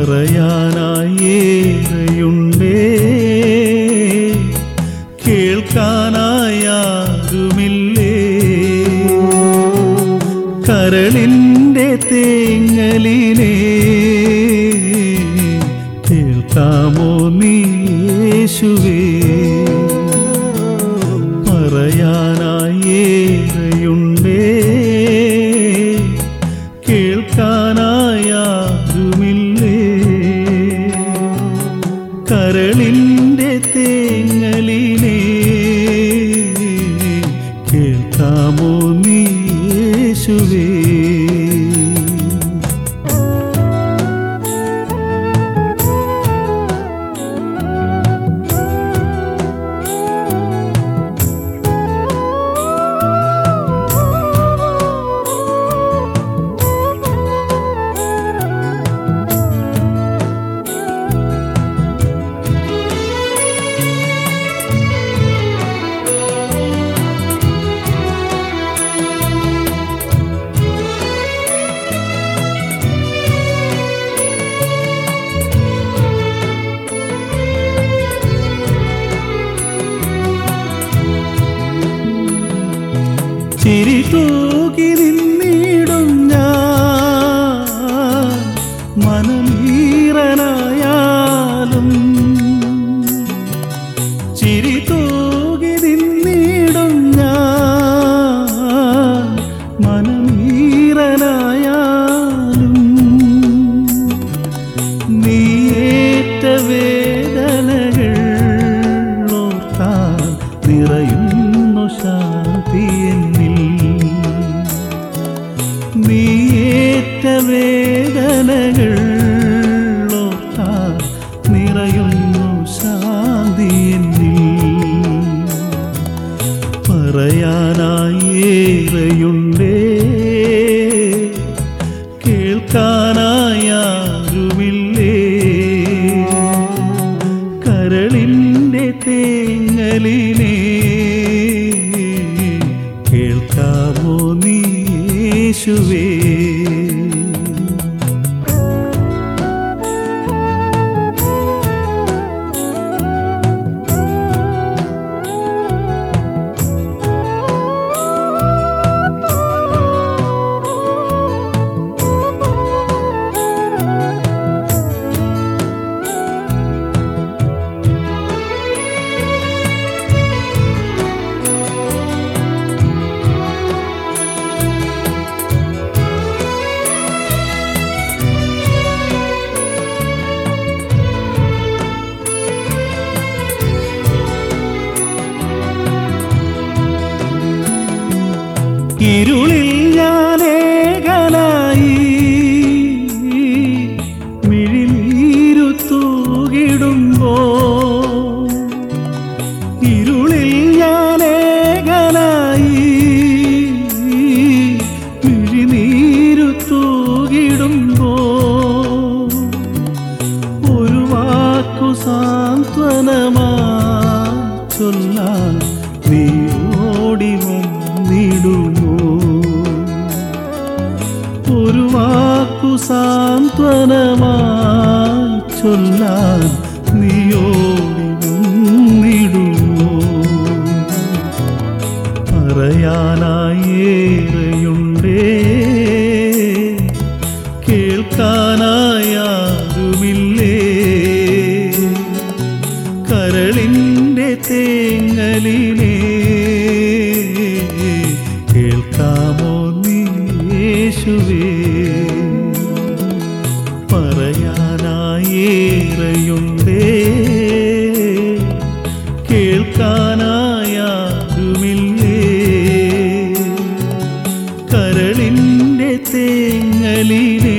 പറയാനായി ഏറെയുണ്ടേ കേൾക്കാനായാരുമില്ലേ കരളിൻ്റെ തേങ്ങലിനെ കേൾക്കാമോ നീ യേശുവേ പറയാനായി ഏറെയുണ്ടേ കേൾക്കാനായാരുമില്ലേ കരളിൻ്റെ തേങ്ങലിനെ കേൾക്കാമോ നീ യേശുവേ ചിരി തൂകി നിന്നിടും ഞാൻ മനമീറനായാലും ചിരി തൂകി നിന്നിടും ഞാൻ മനമീറനായാലും നീയേറ്റ വേദനകൾ ഓർത്താൽ നിറയുന്നു ശാന്തി എന്നിൽ നീയേറ്റ വേദനകൾ ഓർത്താൽ നിറയുന്നു ശാന്തി എന്നിൽ പറയാനായി ഏറെയുണ്ടേ കേൾക്കാനായാരുമില്ലേ കരളിൻ്റെ തേങ്ങലിനെ കേൾക്കാമോ നീ യേശുവേ ഇരുളിൽ ഞാനേകനായി മിഴിനീരു തൂകിടുമ്പോ ഇരുളിൽ ഞാനേകനായി മിഴിനീരു തൂകിടുമ്പോ ഒരു വാക്കു സാന്ത്വനമാ ചൊല്ലാൻ നീ ഓടി വന്നിടുമോ ഒരു വാക്കു സാന്ത്വനമായി ചൊല്ലാൻ നീ ഓടി വന്നിടുമോ പറയാനായി ഏറെയുണ്ടേ കേൾക്കാനായാരുമില്ലേ കരളിൻ്റെ തേങ്ങലിനെ കേൾക്കാമോ നീ യേശുവേ പറയാനായി ഏറെയുണ്ടേ കേൾക്കാനായാരുമില്ലേ കരളിൻ്റെ തേങ്ങലിനെ